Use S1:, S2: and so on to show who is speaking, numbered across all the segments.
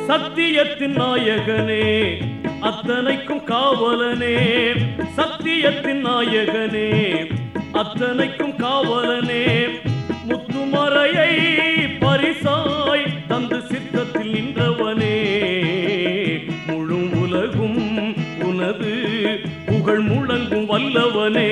S1: சத்தியத்தின் நாயகனே அத்தனைக்கும் காவலனே சத்தியத்தின் நாயகனே அத்தனைக்கும் காவலனே முத்துமறையை பரிசாய் தந்து சித்தத்தில் நின்றவனே முழு உலகும் உனது புகழ் முழங்கும் வல்லவனே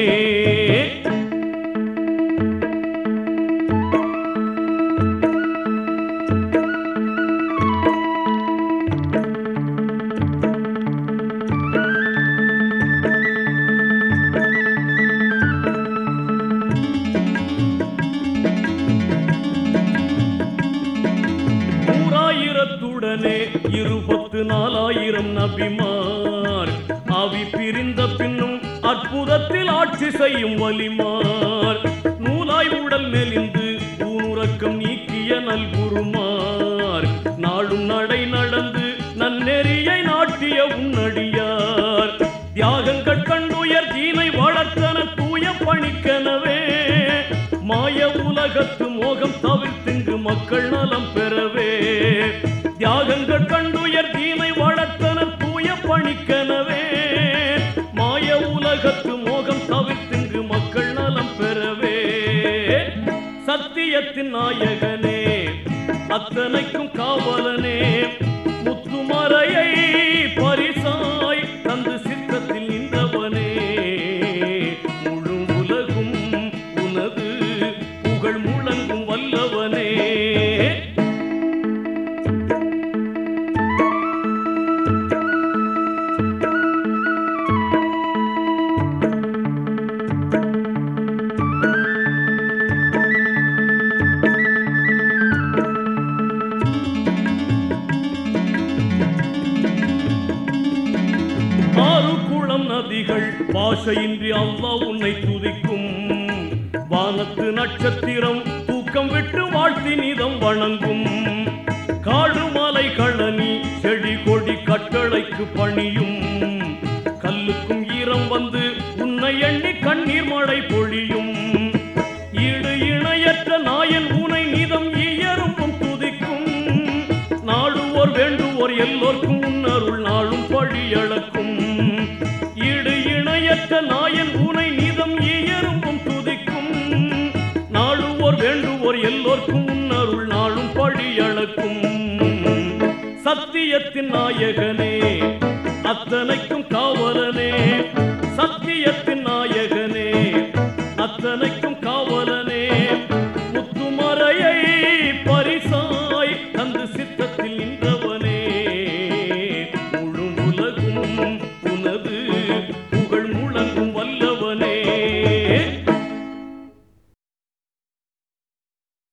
S1: நூறாயிரத்துடனே இருபத்து நாலாயிரம் நபிமார் ஆவி பிரிந்த பின்னும் அற்புதத்தில் ஆட்சி செய்யும் வலிமார் நூலாய் உடல் மெலிந்து ஊனுறக்கம் நீக்கிய நல்குருமார் நாளும் நடை நடந்து நன்னெறியை நாட்டிய உன்னடியார் தியாகங்கள் கண்டுயர் தீனை வளர்த்தன தூய பணிக்கெனவே மாய உலகத்து மோகம் தவிர்த்திங்கு மக்கள் நலம் பெறவே தியாகங்கள் கண்டுயர் தீனை வளர்த்தன தூய பணிக்கெனவே மாய உலகத்து மோகம் தவிர்த்திங்கு மக்கள் நலம் பெறவே சத்தியத்தின் நாயகனே அத்தனைக்கும் காவலனே முத்துமறையை பரிசாய் தந்து சித்தத்தில் நின்றவனே முழு உலகும் உனது புகழ் முழங்கும் வல்லவனே ஆறு குளம் நதிகள் பாஷையின்றி அல்லாஹ் உன்னை துதிக்கும் வானத்து நட்சத்திரம் தூக்கம் விட்டு வாழ்த்தி நிதம் வணங்கும் காடு மலை கழனி செடி கொடி கட்டளைக்கு பணியும் கல்லுக்கும் ஈரம் வந்து உன்னை எண்ணி கண்ணீர் மழை பொழியும் ஈடு இணையற்ற நாயன் உனை நிதம் இயரும்பும் துதிக்கும் நாடுவோர் வேண்டுவோர் எல்லோர்க்கும் உன்னருள் நாளும் பழியளக்கும் ஈடு இணையற்ற நாயன் உனை நிதம் இயரும்பும் துதிக்கும் நாடுவோர் வேண்டுவோர் எல்லோர்க்கும் உன்னருள் நாளும் பழியளக்கும் சத்தியத்தின் நாயகனே அத்தனைக்கும் காவலனே